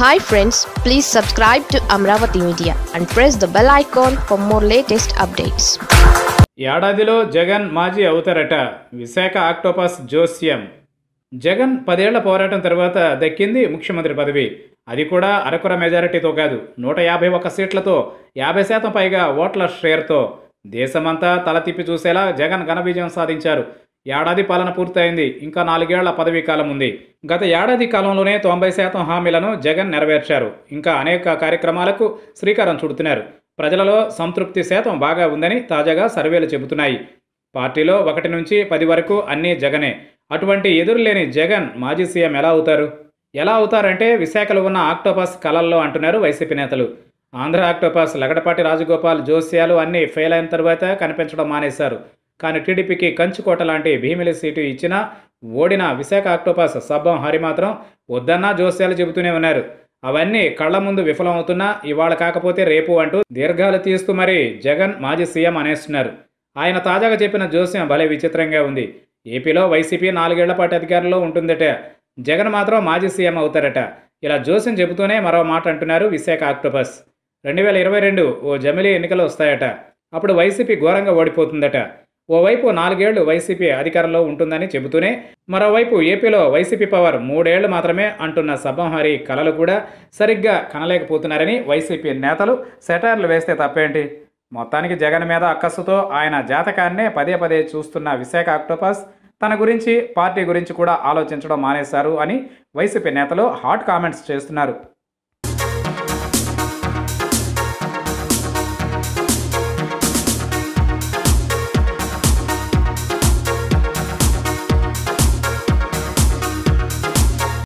hi friends please subscribe to Amaravati media and press the bell icon for more latest updates ఏడాదిలో జగన్ మాజీ అవుతారట Visakha octopus జోస్యం జగన్ పదేళ్ల పోరాటం తర్వాత దక్కింది ముఖ్యమంత్రి పదవి అది కూడా అరకుర మెజారిటీతో కాదు నూట యాభై ఒక్క సీట్లతో యాభై శాతం పైగా ఓట్ల షేర్తో దేశమంతా తల తిప్పి చూసేలా జగన్ ఘన విజయం సాధించారు ఏడాది పాలన పూర్తయింది ఇంకా నాలుగేళ్ల పదవీ కాలం ఉంది గత ఏడాది కాలంలోనే తొంభై శాతం హామీలను జగన్ నెరవేర్చారు ఇంకా అనేక కార్యక్రమాలకు శ్రీకారం చుడుతున్నారు ప్రజలలో సంతృప్తి శాతం బాగా ఉందని తాజాగా సర్వేలు చెబుతున్నాయి పార్టీలో ఒకటి నుంచి పది వరకు అన్నీ జగనే అటువంటి ఎదురులేని జగన్ మాజీ సీఎం ఎలా అవుతారు ఎలా అవుతారంటే విశాఖలో ఉన్న ఆక్టోపస్ కలల్లో అంటున్నారు వైసీపీ నేతలు ఆంధ్ర ఆక్టోపస్ లగడపాటి రాజగోపాల్ జోస్యాలు అన్నీ ఫెయిల్ అయిన తర్వాత కనిపించడం మానేశారు కానీ టీడీపీకి కంచుకోట లాంటి భీమిలి సీటు ఇచ్చినా ఓడిన విశాఖ ఆక్టోపస్ సబ్బం హరి మాత్రం వద్దన్నా జోస్యాలు చెబుతూనే ఉన్నారు అవన్నీ కళ్ల ముందు విఫలమవుతున్నా ఇవాళ కాకపోతే రేపు అంటూ దీర్ఘాలు తీస్తూ మరీ జగన్ మాజీ సీఎం అనేస్తున్నారు ఆయన తాజాగా చెప్పిన జోస్యం భలే విచిత్రంగా ఉంది ఏపీలో వైసీపీ నాలుగేళ్ల పాటు అధికారంలో ఉంటుందట జగన్ మాత్రం మాజీ సీఎం అవుతారట ఇలా జోస్యం చెబుతూనే మరో మాట అంటున్నారు విశాఖ ఆక్టోపస్ రెండు వేల ఇరవై రెండు ఓ జమిలీ ఎన్నికలు వస్తాయట అప్పుడు వైసీపీ ఘోరంగా ఓడిపోతుందట ఓవైపు నాలుగేళ్లు వైసీపీ అధికారంలో ఉంటుందని చెబుతూనే మరోవైపు ఏపీలో వైసీపీ పవర్ మూడేళ్లు మాత్రమే అంటున్న సబ్బంహరి కలలు కూడా సరిగ్గా కనలేకపోతున్నారని వైసీపీ నేతలు సెటైర్లు వేస్తే తప్పేంటి మొత్తానికి జగన్ మీద అక్కస్సుతో ఆయన జాతకాన్నే పదే పదే చూస్తున్న విశాఖ ఆక్టోపస్ తన గురించి పార్టీ గురించి కూడా ఆలోచించడం మానేశారు అని వైసీపీ నేతలు హాట్ కామెంట్స్ చేస్తున్నారు